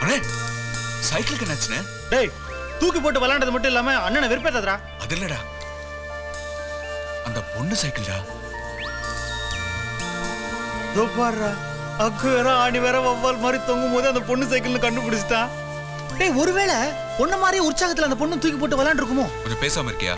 அண்ணே சைக்கிளுக்கு என்னாச்சுண்ணே டேய் தூக்கி போட்டு விளாண்டது மட்டும் இல்லாம அண்ணனை வெறுப்பேத்தாதடா அது இல்லடா அந்த பொண்ணு சைக்கிள்டா இதோ பாருடா அக்கு வேற ஆணி வேற வவ்வால் மாதிரி தொங்கும் போது அந்த பொண்ணு சைக்கிள்னு கண்டுபிடிச்சிட்டான் டேய் ஒருவேளை பொண்ணு மாதிரி உற்சாகத்துல அந்த பொண்ணு தூக்கி போட்டு விளாண்டு இருக்குமோ கொஞ்சம் பேசாம இருக்கியா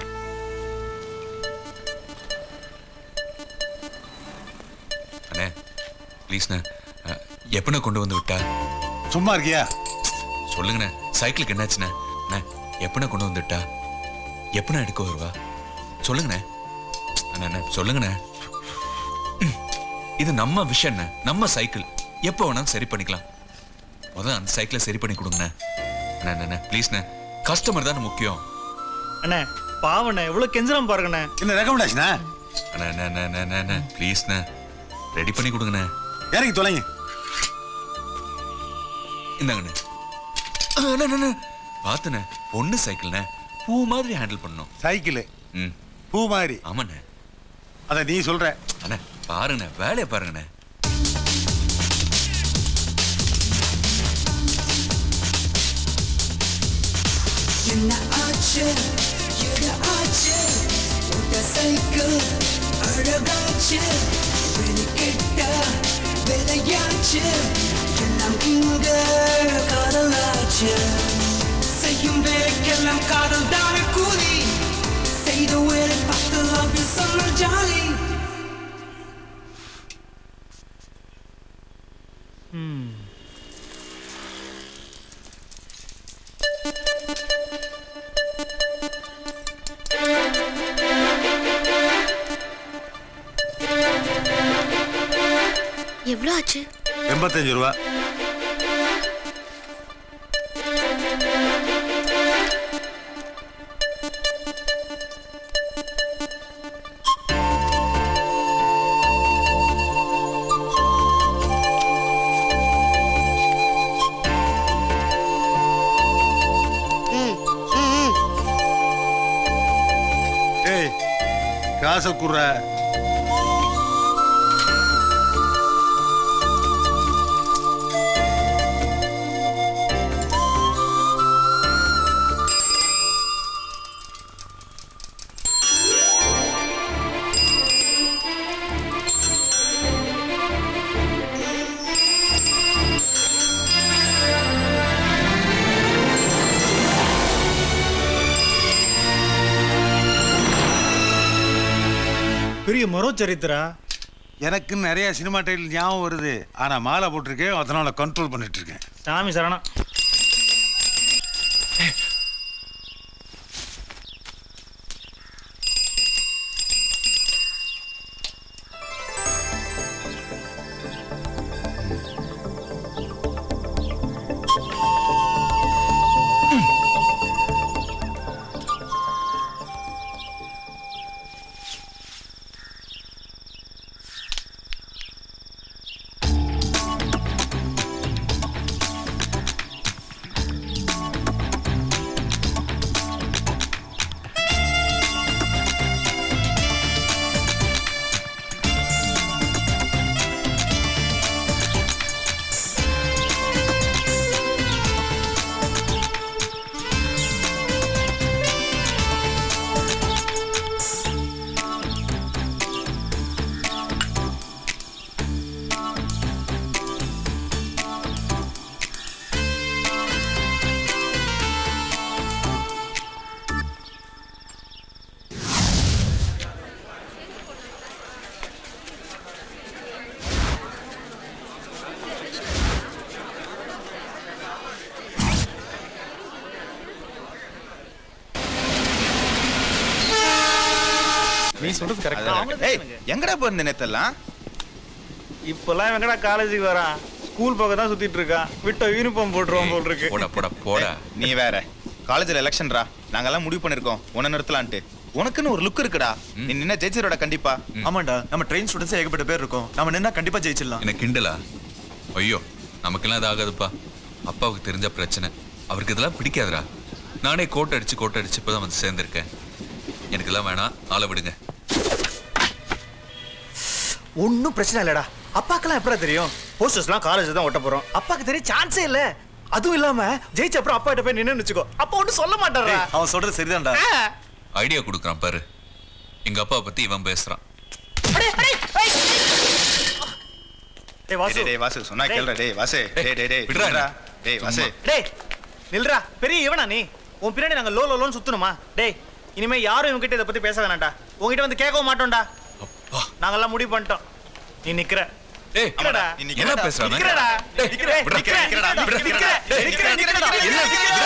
அண்ணே ப்ளீஸ்ண்ணே எப்பண்ணே கொண்டு வந்து விட்டா சும்மா இருக்கியா சொல்லுங்கண்ணே சைக்கிளுக்கு என்னாச்சுண்ணே அண்ணே எப்பண்ணே கொண்டு வந்து விட்டா எப்பண்ணே எடுக்க வருவா சொல்லுங்கண்ணே அண்ணே அண்ணே சொல்லுங்கண்ணே ம். இது நம்ம விஷயம்ண்ணே நம்ம சைக்கிள் எப்போ வேணாலும் சரி பண்ணிக்கலாம் முதல்ல அந்த சைக்கிளை சரி பண்ணி கொடுங்கண்ணே அண்ணே அண்ணே, அண்ணே ப்ளீஸ்ண்ணே கஸ்டமர் தானே முக்கியம் அண்ணே பாவண்ணே எவ்வளவு கெஞ்சலாம் பாருங்கண்ணே என்ன ரெக்கமெண்டேஷனா அண்ணே அண்ணே அண்ணே அண்ணே, அண்ணே அண்ணே ப்ளீஸ்ண்ணே ரெடி பண்ணி கொடுங்கண்ணே இறங்கி தொலைங்க இந்தாங்கண்ணே அண்ணே, அண்ணே, அண்ணே. பாத்துண்ணே பொண்ணு சைக்கிள்ண்ணே பூ மாதிரி ஹேண்டில் பண்ணணும் சைக்கிள் ம் பூ மாதிரி ஆமாண்ணே அதை நீ சொல்ற அண்ணே பாருங்கண்ணே வேலையை பாருங்கண்ணே என்ன ஆச்சு எது ஆச்சு உங்க சைக்கிள் அழகாச்சு வெளிக்கிட்ட விளையாச்சு எல்லாம் இங்க காதலாச்சு செய்யும் வேலைக்கெல்லாம் காதல் தான கூலி செய்த வேலை பார்த்து love you சொன்ன ஜாலி எவ்வளோ ஆச்சு எண்பத்தஞ்சு ரூபா ஏய் காசை குடுற பெரிய மரோ சரித்திரா எனக்கு நிறைய சினிமா டைட்டில் ஞாபகம் வருது ஆனா மாலை போட்டிருக்கேன் அதனால கண்ட்ரோல் பண்ணிட்டு இருக்கேன் சாமி சரணம் நீ சொல்றது கரெக்டா ஏய் எங்கடா போயிருந்த நேத்தெல்லாம் இப்பெல்லாம் இவங்கடா காலேஜுக்கு வரான் ஸ்கூல் பக்கம் தான் சுத்திட்டு இருக்கான் விட்ட யூனிஃபார்ம் போட்டுருவான் போல் இருக்கு போடா போடா போடா நீ வேற காலேஜ்ல எலெக்ஷன்ரா நாங்கெல்லாம் முடிவு பண்ணிருக்கோம் உன்னை நிறுத்தலான்ட்டு உனக்குன்னு ஒரு லுக் இருக்குடா நீ நின்ன ஜெயிச்சிரோட கண்டிப்பா ஆமாண்டா நம்ம ட்ரெயின் ஸ்டூடெண்ட்ஸ் ஏகப்பட்ட பேர் இருக்கோம் நம்ம நின்னா கண்டிப்பா ஜெயிச்சிடலாம் என்ன கிண்டலா ஐயோ நமக்கெல்லாம் இது ஆகாதுப்பா அப்பாவுக்கு தெரிஞ்ச பிரச்சனை அவருக்கு இதெல்லாம் பிடிக்காதுடா நானே கோட்டை அடிச்சு கோட்டை அடிச்சு இப்பதான் வந்து சேர்ந்திருக்கேன் எனக்கு எல்லாம் வேணாம் ஆளை விடுங்க ஒன்றும் பிரச்சனை இல்லடா அப்பாக்கெல்லாம் எப்படா தெரியும் போஸ்டர்ஸ்லாம் காலேஜ் தான் ஒட்ட போறோம் அப்பாக்கு தெரிய சான்ஸே இல்ல அதுவும் இல்லாம ஜெயிச்ச அப்புறம் அப்பா கிட்ட போய் நின்னு வச்சுக்கோ அப்பா ஒன்றும் சொல்ல மாட்டாரா டேய், அவன் சொல்றது சரிதான்டா ஐடியா கொடுக்குறான் பாரு எங்க அப்பாவை பத்தி இவன் பேசுறான் டேய் வாசு டேய், டேய் வாசு சொன்னா டேய். கேளுடா டேய் வாசு டேய் டேய் டேய் விட்றா விட்றா நீ. டேய் வாசு சும்மா. டேய் நில்றா பெரிய இவனா நீ உன் பின்னாடி நாங்க லோ லோ லோன்னு சுத்தணுமா டேய் இனிமே யாரும் இவங்கிட்ட இதை பத்தி பேச வேணாம்டா உங்ககிட்ட வந்து கேட்கவும் மாட்டோம்டா அப்பா நாங்கெல்லாம் முடிவு பண்ணிட்டோம் நீ நிக்கிற டேய் நிக்கிறடா. நீ என்ன நிக்கிறடா. பேசுறாங்க நிக்கிறடா. டேய், நிக்கிறே, விட்றா, நிக்கிறே, நிக்கிறடா, நிக்கிறடா, விட்றா, நிக்கிறே, நிக்கிறடா. நிக்கிறே, நிக்கிறடா. என்ன விட்றா.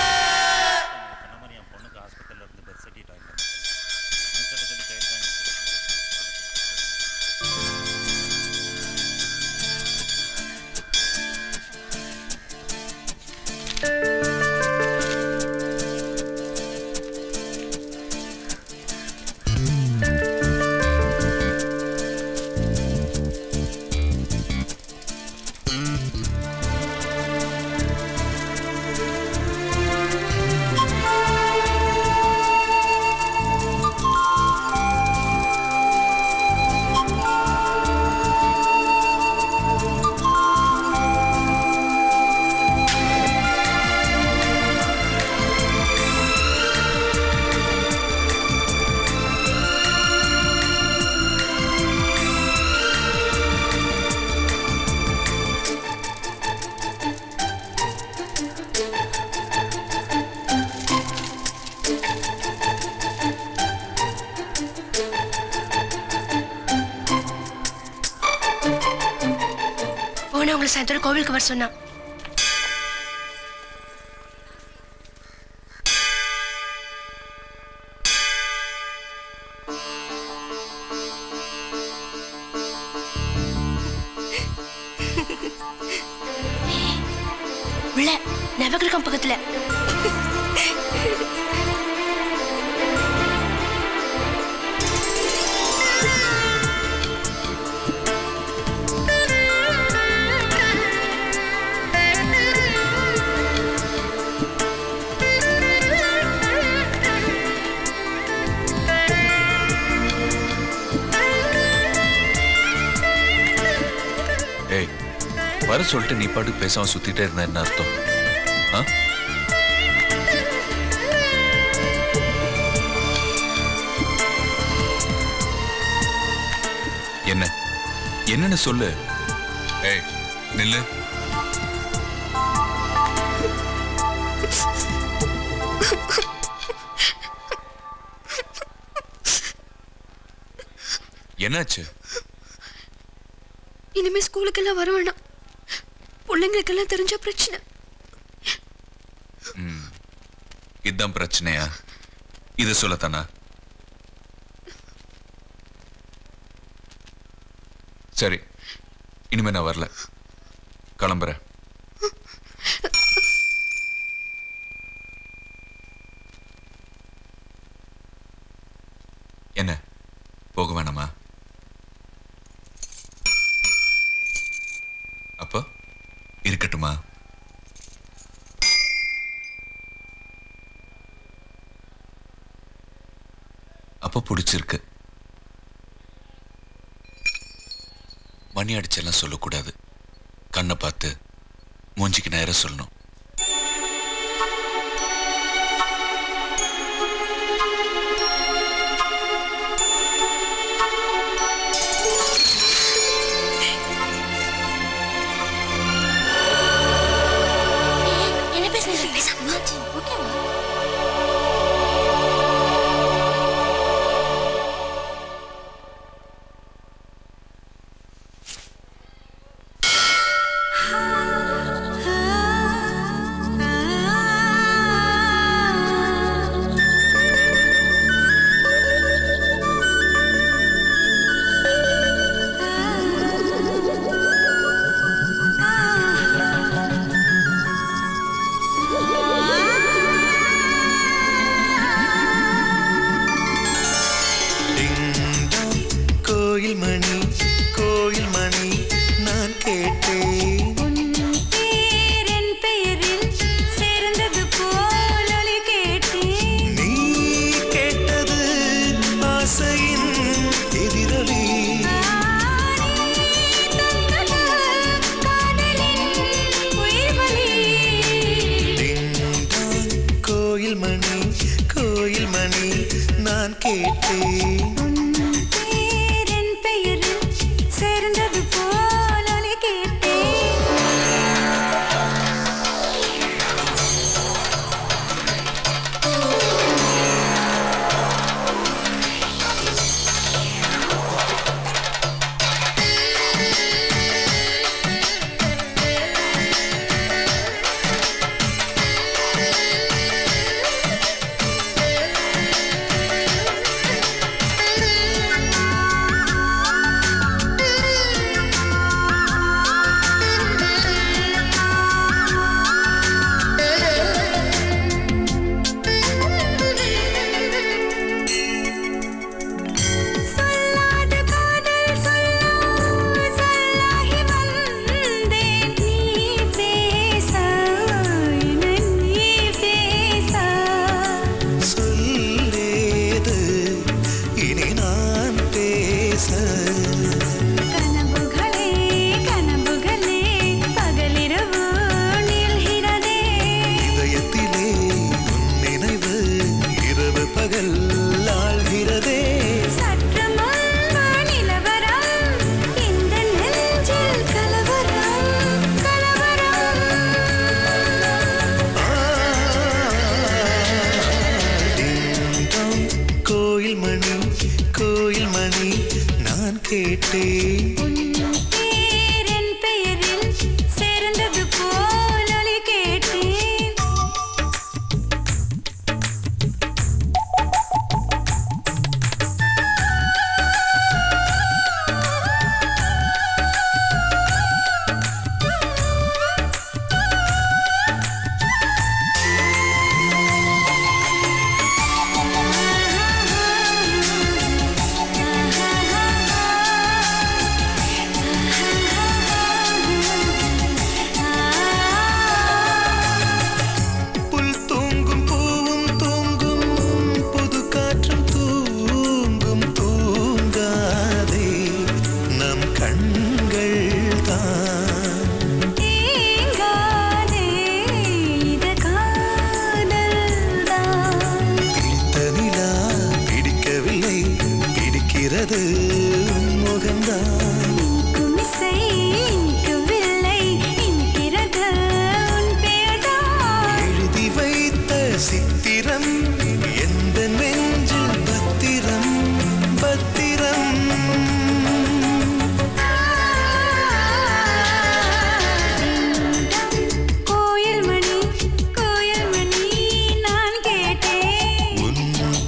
போன உங்களை சாயந்தரம் கோவிலுக்கு வர சொன்னா உள்ள நவகிரகம் பக்கத்துல ஏய் வர சொல்லிட்டு நீ பாட்டுக்கு பேசாம சுத்திட்டே இருந்தா என்ன அர்த்தம் ஆ? என்ன என்னன்னு சொல்லு ஏய் நில்லு என்னாச்சு இனிமே ஸ்கூலுக்கெல்லாம் வர வேணாம் பிள்ளைங்களுக்கெல்லாம் தெரிஞ்ச பிரச்சனை இதுதான் பிரச்சனையா இது சொல்லத்தானா சரி இனிமே நான் வரல கிளம்புறேன் என்ன போக வேணாமா அப்போ இருக்கட்டுமா அப்போ பிடிச்சிருக்கு மணி அடிச்செல்லாம் சொல்லக்கூடாது கண்ணை பார்த்து மூஞ்சிக்கு நேரம் சொல்லணும் என்ன பேசுறீங்க பேசாம ஓகேவா ஆ கேட்டேன் பேரின் பெயரில் சேர்ந்தது போல் ஒலி கேட்டேன் சொல்லாத காதல் சொல்லா சொல்லாகி வந்தேன் நீ பேச என நீ பேச சொல்லேது இனி நான் பேச கனவுகளே கனவுகளே பகலிரவு நீள்கிறதே இதயத்திலே உன் நினைவு இரவு பகல் ஆழ்கிறதே சற்று முன்பு நிலவரம் இந்த நெஞ்சில் கலவரம் கலவரம் டிங்டாங், கோயில் மணி கோயில் மணி நான் கேட்டேன் பேரின் பெயரில் சேர்ந்தது போல் ஒலி கேட்டேன் புல் தூங்கும் பூவும் தூங்கும் புது காற்றும் தூங்கும் தூங்காதே நம் கண்கள் தான் தேங்காதே இது காதல்தான் பிடித்த நிலா பிடிக்கவில்லை பிடிக்கிறது உன் முகம்தான் குமிசை இனிக்கவில்லை இனிக்கிறது உன் பெயர்தான் எழுதி வைத்த சித்திரம் எந்த நெஞ்சில் பத்திரம் பத்திரம் கோயில் மணி கோயில் மணி நான் கேட்டேன் உன்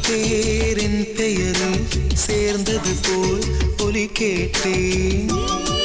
பேரின் பெயரில் சேர்ந்தது போல் ஒலி கேட்டேன் நீ